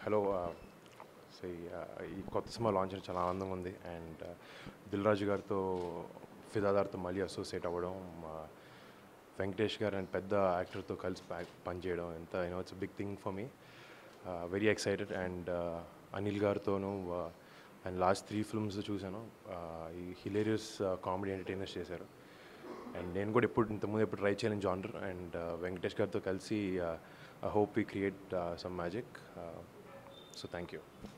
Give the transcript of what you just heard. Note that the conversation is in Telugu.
హలో సో ఈ కొత్త సినిమా లాంచ్ చేయడం చాలా ఆనందంగా ఉంది అండ్ దిల్ రాజు గారితో ఫిదాదార్తో మళ్ళీ అసోసియేట్ అవ్వడం మా వెంకటేష్ గారు అండ్ పెద్ద యాక్టర్తో కలిసి ప- పనిచేయడం ఎంత you know it's big thing for me very excited and Anil గారితోనూ అండ్ లాస్ట్ త్రీ ఫిల్మ్స్ చూశాను Uh, ఈ హిలేరియస్ కామెడీ ఎంటర్టైనర్స్ చేశారు అండ్ నేను కూడా ఎప్పుడు ఇంతకుముందు ఎప్పుడు ట్రై చేయలేని జానర్ అండ్ వెంకటేష్ గారితో కలిసి I hope we create some magic so thank you